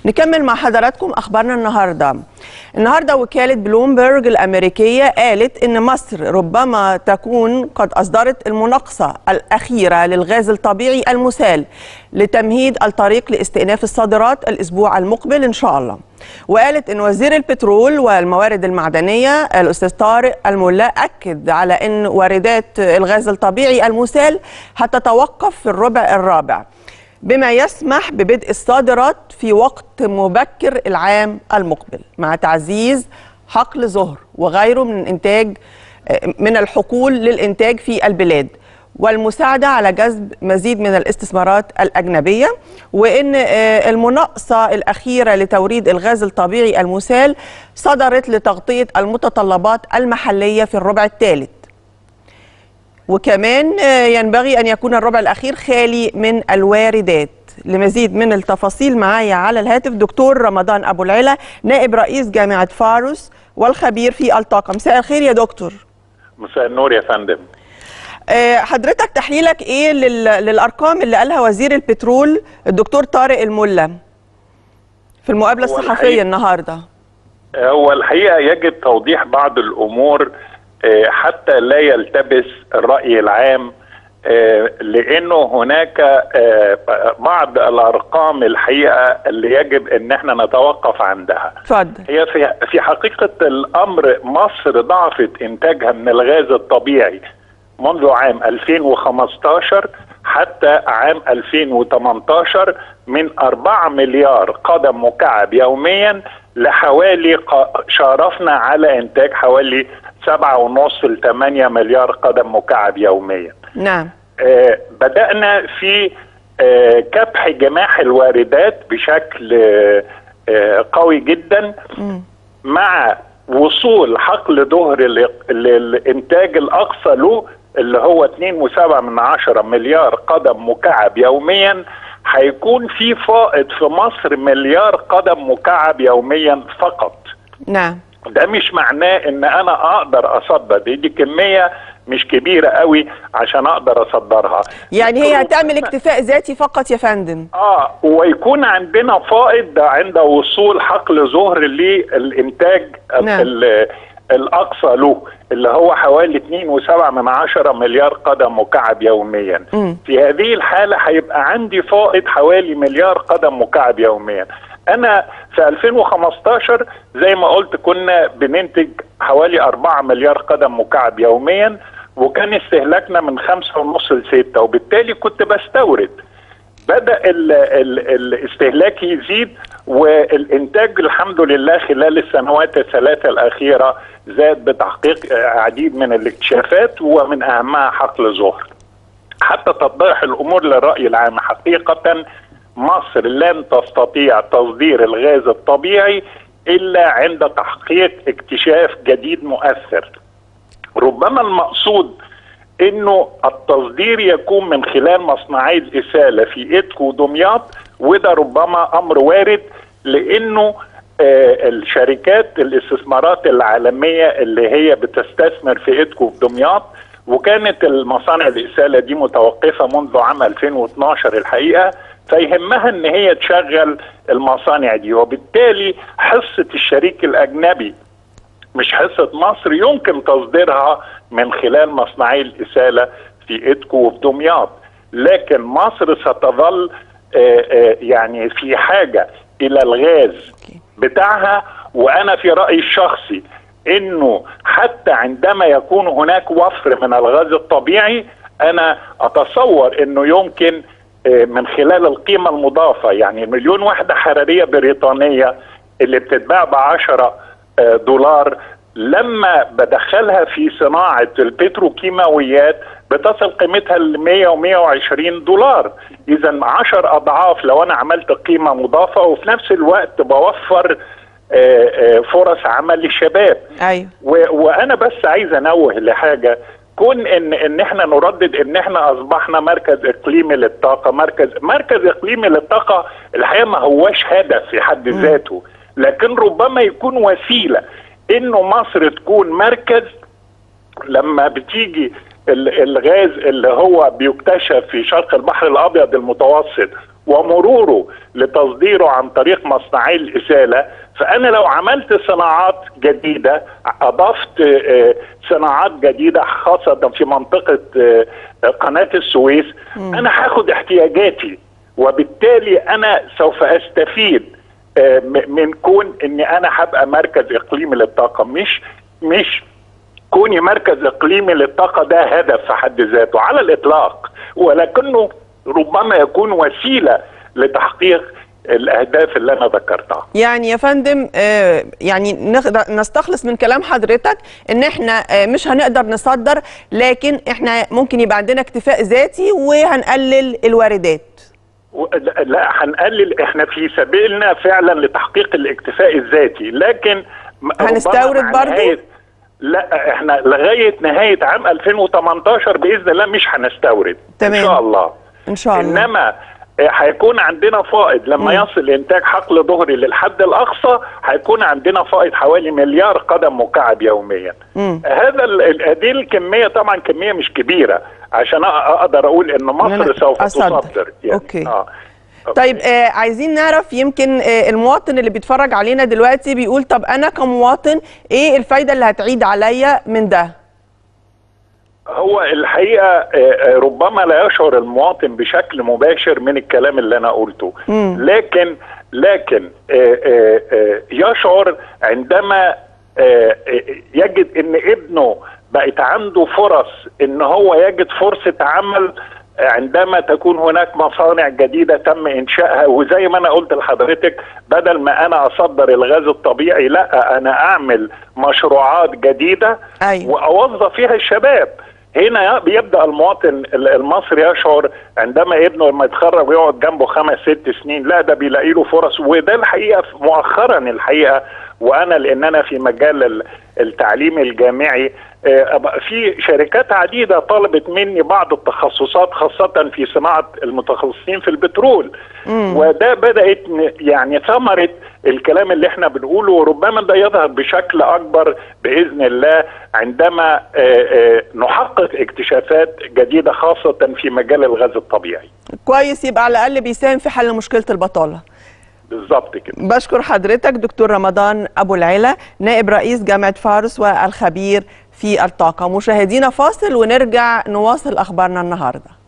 نكمل مع حضراتكم اخبارنا النهارده. النهارده وكاله بلومبرج الامريكيه قالت ان مصر ربما تكون قد اصدرت المناقصه الاخيره للغاز الطبيعي المسال لتمهيد الطريق لاستئناف الصادرات الاسبوع المقبل ان شاء الله. وقالت ان وزير البترول والموارد المعدنيه الاستاذ طارق الملا اكد على ان واردات الغاز الطبيعي المسال هتتوقف في الربع الرابع. بما يسمح ببدء الصادرات في وقت مبكر العام المقبل مع تعزيز حقل زهر وغيره من انتاج من الحقول للانتاج في البلاد والمساعده على جذب مزيد من الاستثمارات الاجنبيه وان المناقصه الاخيره لتوريد الغاز الطبيعي المسال صدرت لتغطيه المتطلبات المحليه في الربع الثالث وكمان ينبغي أن يكون الربع الأخير خالي من الواردات لمزيد من التفاصيل معايا على الهاتف دكتور رمضان أبو العلا نائب رئيس جامعة فاروس والخبير في الطاقة مساء الخير يا دكتور مساء النور يا فندم حضرتك تحليلك ايه للارقام اللي قالها وزير البترول الدكتور طارق الملا في المقابله الصحفيه النهارده هو الحقيقه يجب توضيح بعض الامور حتى لا يلتبس الرأي العام لأنه هناك بعض الأرقام الحقيقة اللي يجب أن احنا نتوقف عندها اتفضل هي في حقيقة الأمر مصر ضعفت إنتاجها من الغاز الطبيعي منذ عام 2015 حتى عام 2018 من 4 مليار قدم مكعب يوميا لحوالي شارفنا على إنتاج حوالي سبعة ونص لثمانية مليار قدم مكعب يوميا نعم آه بدأنا في آه كبح جماح الواردات بشكل آه قوي جدا م. مع وصول حقل ظهر للإنتاج الأقصى له اللي هو 2.7 من عشرة مليار قدم مكعب يوميا هيكون في فائض في مصر مليار قدم مكعب يوميا فقط نعم ده مش معناه ان انا اقدر اصدر دي, دي كميه مش كبيره قوي عشان اقدر اصدرها يعني هي هتعمل اكتفاء ذاتي فقط يا فندم اه ويكون عندنا فائض عند وصول حقل ظهر للانتاج نعم. الاقصى له اللي هو حوالي 2.7 من عشرة مليار قدم مكعب يوميا م. في هذه الحاله هيبقى عندي فائض حوالي مليار قدم مكعب يوميا انا في 2015 زي ما قلت كنا بننتج حوالي 4 مليار قدم مكعب يوميا وكان استهلاكنا من خمسة ونص لستة وبالتالي كنت بستورد بدأ ال ال الاستهلاك يزيد والإنتاج الحمد لله خلال السنوات الثلاثة الأخيرة زاد بتحقيق عديد من الاكتشافات ومن أهمها حقل زهر حتى تتضح الأمور للرأي العام حقيقة مصر لن تستطيع تصدير الغاز الطبيعي الا عند تحقيق اكتشاف جديد مؤثر. ربما المقصود انه التصدير يكون من خلال مصنعي الاساله في ادكو ودمياط وده ربما امر وارد لانه آه الشركات الاستثمارات العالميه اللي هي بتستثمر في ادكو ودمياط وكانت المصانع الاساله دي متوقفه منذ عام 2012 الحقيقه فيهمها ان هي تشغل المصانع دي وبالتالي حصه الشريك الاجنبي مش حصه مصر يمكن تصديرها من خلال مصنعي الاساله في ادكو وفي دمياط لكن مصر ستظل آآ آآ يعني في حاجه الى الغاز بتاعها وانا في رايي الشخصي انه حتى عندما يكون هناك وفر من الغاز الطبيعي انا اتصور انه يمكن من خلال القيمة المضافة يعني مليون وحدة حرارية بريطانية اللي بتتباع ب 10 دولار لما بدخلها في صناعة البتروكيماويات بتصل قيمتها ل 100 و 120 دولار إذا 10 أضعاف لو أنا عملت قيمة مضافة وفي نفس الوقت بوفر فرص عمل للشباب أيوة. وأنا بس عايز أنوه لحاجة كون ان ان احنا نردد ان احنا اصبحنا مركز اقليمي للطاقه مركز مركز اقليمي للطاقه الحقيقه ما هوش هدف في حد ذاته لكن ربما يكون وسيله انه مصر تكون مركز لما بتيجي الغاز اللي هو بيكتشف في شرق البحر الابيض المتوسط ومروره لتصديره عن طريق مصنعي الإسالة فأنا لو عملت صناعات جديدة أضفت آه، صناعات جديدة خاصة في منطقة آه، قناة السويس أنا هاخد احتياجاتي وبالتالي أنا سوف أستفيد آه، م- من كون اني انا هبقى مركز اقليمي للطاقه مش مش كوني مركز اقليمي للطاقه ده هدف في حد ذاته على الاطلاق ولكنه ربما يكون وسيله لتحقيق الاهداف اللي انا ذكرتها يعني يا فندم آه، يعني نقدر نستخلص من كلام حضرتك ان احنا آه، مش هنقدر نصدر لكن احنا ممكن يبقى عندنا اكتفاء ذاتي وهنقلل الواردات و- لا- لا هنقلل احنا في سبيلنا فعلا لتحقيق الاكتفاء الذاتي لكن م- ربما هنستورد مع برضو؟ نهاية لا احنا لغايه نهايه عام 2018 باذن الله مش هنستورد تمام. ان شاء الله ان شاء الله انما آه، هيكون عندنا فائض لما يصل انتاج حقل ظهري للحد الاقصى هيكون عندنا فائض حوالي مليار قدم مكعب يوميا مم. هذا ال- ال- هذه الكميه طبعا كميه مش كبيره عشان أ- اقدر اقول ان أنا مصر سوف أصدر. تصدر أوكي. آه. طيب آه عايزين نعرف يمكن آه المواطن اللي بيتفرج علينا دلوقتي بيقول طب انا كمواطن ايه الفايده اللي هتعيد عليا من ده هو الحقيقه آه، آه، ربما لا يشعر المواطن بشكل مباشر من الكلام اللي انا قلته مم. لكن لكن آه، آه، آه، يشعر عندما آه، آه، يجد ان ابنه بقت عنده فرص ان هو يجد فرصه عمل عندما تكون هناك مصانع جديده تم انشائها وزي ما انا قلت لحضرتك بدل ما انا اصدر الغاز الطبيعي لا انا اعمل مشروعات جديده أيوة. واوظف فيها الشباب هنا بيبدا المواطن المصري يشعر عندما ابنه لما يتخرج ويقعد جنبه خمس ست سنين لا ده بيلاقي له فرص وده الحقيقه مؤخرا الحقيقه وانا لان انا في مجال ال- التعليم الجامعي آه، أبقى في شركات عديده طلبت مني بعض التخصصات خاصه في صناعه المتخصصين في البترول وده بدات ن- يعني ثمره الكلام اللي احنا بنقوله وربما ده يظهر بشكل اكبر باذن الله عندما آه، آه، نحقق اكتشافات جديده خاصه في مجال الغاز الطبيعي كويس يبقى على الاقل بيساهم في حل مشكله البطاله بالظبط كده بشكر حضرتك دكتور رمضان ابو العلا نائب رئيس جامعه فارس والخبير في الطاقه مشاهدينا فاصل ونرجع نواصل اخبارنا النهارده